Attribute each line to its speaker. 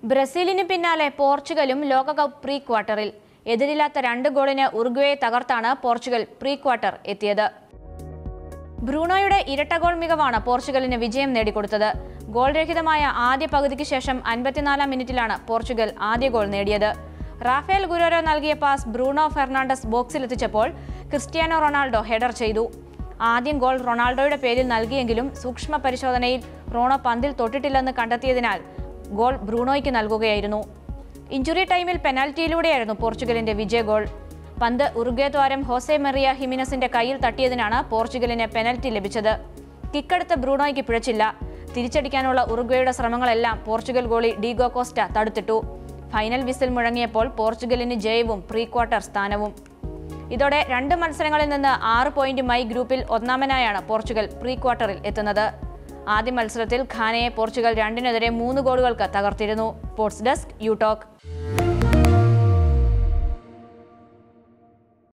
Speaker 1: ബ്രസീലിന് പിന്നാലെ പോർച്ചുഗലും ലോകകപ്പ് പ്രീ ക്വാർട്ടറിൽ എതിരില്ലാത്ത രണ്ട് ഗോളിന് ഉറുഗ്വേയെ തകർത്താണ് പോർച്ചുഗൽ പ്രീ ക്വാർട്ടർ എത്തിയത് ബ്രൂണോയുടെ ഇരട്ട ഗോൾ മികവാണ് പോർച്ചുഗലിന് വിജയം നേടിക്കൊടുത്തത് ഗോൾ രഹിതമായ ആദ്യ പകുതിക്ക് ശേഷം അൻപത്തിനാലാം മിനിറ്റിലാണ് പോർച്ചുഗൽ ആദ്യ ഗോൾ നേടിയത് റാഫേൽ ഗുരോരോ നൽകിയ പാസ് ബ്രൂണോ ഫെർണാണ്ടസ് ബോക്സിലെത്തിച്ചപ്പോൾ ക്രിസ്ത്യാനോ റൊണാൾഡോ ഹെഡർ ചെയ്തു ആദ്യം ഗോൾ റൊണാൾഡോയുടെ പേരിൽ നൽകിയെങ്കിലും സൂക്ഷ്മ പരിശോധനയിൽ റോണോ പന്തിൽ തൊട്ടിട്ടില്ലെന്ന് കണ്ടെത്തിയതിനാൽ ഗോൾ ബ്രൂണോയ്ക്ക് നൽകുകയായിരുന്നു ഇഞ്ചുറി ടൈമിൽ പെനാൽറ്റിയിലൂടെയായിരുന്നു പോർച്ചുഗലിന്റെ വിജയ ഗോൾ പന്ത് ഉറുഗ്വേ താരം ഹോസെ മെറിയ ഹിമിനസിന്റെ കയ്യിൽ തട്ടിയതിനാണ് പോർച്ചുഗലിന് പെനൽറ്റി ലഭിച്ചത് കിക്കെടുത്ത ബ്രൂണോയ്ക്ക് പിഴച്ചില്ല തിരിച്ചടിക്കാനുള്ള ഉറുഗ്വേയുടെ ശ്രമങ്ങളെല്ലാം പോർച്ചുഗൽ ഗോളി ഡീഗോ കോസ്റ്റ തടുത്തിട്ടു ഫൈനൽ വിസിൽ മുഴങ്ങിയപ്പോൾ പോർച്ചുഗലിന് ജയവും പ്രീ ക്വാർട്ടർ സ്ഥാനവും ഇതോടെ രണ്ട് മത്സരങ്ങളിൽ നിന്ന് ആറ് പോയിന്റുമായി ഗ്രൂപ്പിൽ ഒന്നാമനായാണ് പോർച്ചുഗൽ പ്രീ ക്വാർട്ടറിൽ എത്തുന്നത് ആദ്യ മത്സരത്തിൽ ഖാനയെ പോർച്ചുഗൽ രണ്ടിനെതിരെ മൂന്ന് ഗോളുകൾക്ക് തകർത്തിരുന്നു സ്പോർട്സ് ഡെസ്ക് യു ടോക്ക്